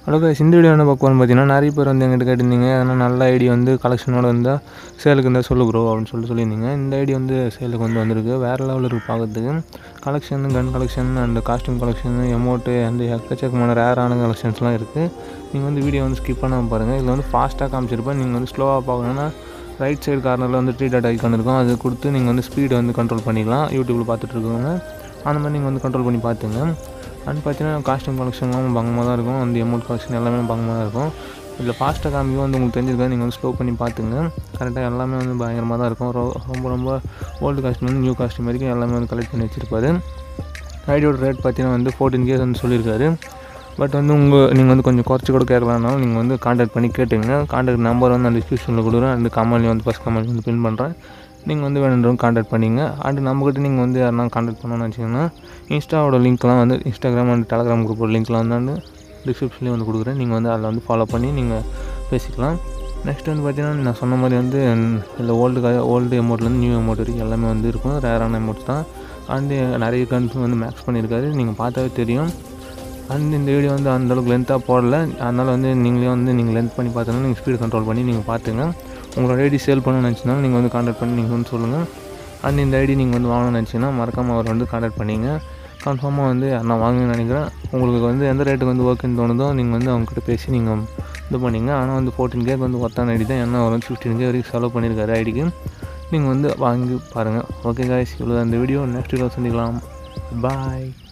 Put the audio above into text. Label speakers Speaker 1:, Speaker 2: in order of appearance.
Speaker 1: hello guys இந்த video என்ன பார்க்க போகிறோம் பார்த்தீங்கன்னா நிறைய பேர் வந்து எங்கிட்ட கேட்டிருந்தீங்க அதனால் நல்ல ஐடி வந்து கலெக்ஷனோட இருந்தால் சேலுக்கு இருந்தால் சொல்லு ப்ரோ அப்படின்னு சொல்லிட்டு சொல்லியிருந்தீங்க இந்த ஐடி வந்து சேலுக்கு வந்து வந்திருக்கு வேறு லெவலில் இருக்குது பார்க்கறதுக்கு collection gun collection and costume collection amount அந்த எக்கச்சக்கமான ரேரான கலெக்ஷன்ஸ்லாம் இருக்குது நீங்கள் வந்து வீடியோ வந்து ஸ்கிப் பண்ணாமல் பாருங்கள் இதில் வந்து ஃபாஸ்ட்டாக காமிச்சிருப்பேன் நீங்கள் வந்து ஸ்லோவாக பார்க்கணுன்னா ரைட் சைடு கார்னரில் வந்து த்ரீ டாட் ஐக்கான் இருக்கும் அது கொடுத்து நீங்கள் வந்து ஸ்பீடை வந்து கண்ட்ரோல் பண்ணிக்கலாம் யூடியூப்பில் பார்த்துட்டு இருக்கவங்க அந்த மாதிரி நீங்கள் வந்து கண்ட்ரோல் பண்ணி பார்த்துங்க அண்ட் பார்த்தீங்கன்னா காஸ்டியூம் கலெக்ஷன்லாம் பங்கமாக தான் இருக்கும் அந்த அமௌண்ட் கலெக்ஷன் எல்லாமே பங்கமாக தான் இருக்கும் இதில் ஃபாஸ்ட்டாக காமிக்கும் வந்து உங்களுக்கு தெரிஞ்சிருக்காது நீங்கள் வந்து ஸ்லோ பண்ணி பார்த்துங்க கரெக்டாக எல்லாமே வந்து பயங்கரமாக தான் இருக்கும் ரொ- ரொம்ப ரொம்ப ஓல்டு காஸ்டியூம் வந்து நியூ காஸ்டியூம் வரைக்கும் எல்லாமே வந்து கலெக்ட் பண்ணி வச்சிருப்பாரு ஐடியோட ரேட் பார்த்தீங்கன்னா வந்து ஃபோர்டீன் கேஸ் வந்து சொல்லியிருக்காரு பட் வந்து உங்கள் நீங்கள் வந்து கொஞ்சம் குறைச்சி கூட கேட்கலான்னாலும் நீங்கள் வந்து காண்டாக்ட் பண்ணி கேட்டுங்க காண்டாக்ட் நம்பர் வந்து அந்த டிஸ்கிரிப்ஷனில் கொடுக்குறேன் அந்த கமெண்ட்லேயும் வந்து ஃபஸ்ட் கமெண்ட் வந்து பின் பண்ணுறேன் நீங்கள் வந்து வேணுன்றவங்க காண்டாக்ட் பண்ணிங்க அண்ட் நம்மக்கிட்ட நீங்கள் வந்து யாருனா காண்டாக்ட் பண்ணணும்னு வச்சிங்கன்னா இன்ஸ்டாவோட லிங்க்லாம் வந்து இன்ஸ்டாகிராம் அண்ட் டெலகிராம் குரூப்போட லிங்க்லாம் வந்து வந்து டிஸ்கிரிப்ஷன்லேயும் வந்து கொடுக்குறேன் நீங்கள் வந்து அதில் வந்து ஃபாலோ பண்ணி நீங்கள் பேசிக்கலாம் நெக்ஸ்ட் வந்து பார்த்தீங்கன்னா நான் சொன்ன மாதிரி வந்து இதில் ஓல்டு ஓல்டு அமௌண்ட்லேருந்து நியூ அமௌண்ட் வரைக்கும் எல்லாமே வந்து இருக்கும் ரேரான அமௌண்ட்ஸ் தான் அண்டு நிறைய கன்ஸ் வந்து மேக்ஸ் பண்ணியிருக்காரு நீங்கள் பார்த்தாவே தெரியும் அண்ட் இந்த வீடியோ வந்து அந்தளவுக்கு லென்த்தாக போடல அதனால் வந்து நீங்களே வந்து நீங்கள் லென்த் பண்ணி பார்த்தோன்னா நீங்கள் ஸ்பீடு கண்ட்ரோல் பண்ணி நீங்கள் பார்த்துங்க உங்களோட ஐடி சேல் பண்ணணும்னு நினச்சினா நீங்கள் வந்து காண்டாக்ட் பண்ணி நீங்கள் வந்து சொல்லுங்கள் அண்ட் இந்த ஐடி நீங்கள் வந்து வாங்கணும்னு நினச்சிங்கன்னா மறக்காமல் அவர் வந்து காண்டாக்ட் பண்ணிங்க கன்ஃபார்மாக வந்து நான் வாங்கணும்னு நினைக்கிறேன் உங்களுக்கு வந்து எந்த ரேட்டுக்கு வந்து ஓகேன்னு தோணுதோ நீங்கள் வந்து அவங்ககிட்ட பேசி நீங்கள் இது பண்ணிங்க ஆனால் வந்து ஃபோர்டீன் கேக்கு வந்து ஒருத்தான ஐடி தான் என்ன ஒரு ஃபிஃப்டீன் கே வரைக்கும் செலவு பண்ணியிருக்காரு ஐடிக்கு நீங்கள் வந்து வாங்கி பாருங்கள் ஓகே காய்ஸ் இவ்வளோ அந்த வீடியோ நெக்ஸ்ட் வீடியோ சந்திக்கலாம் பாய்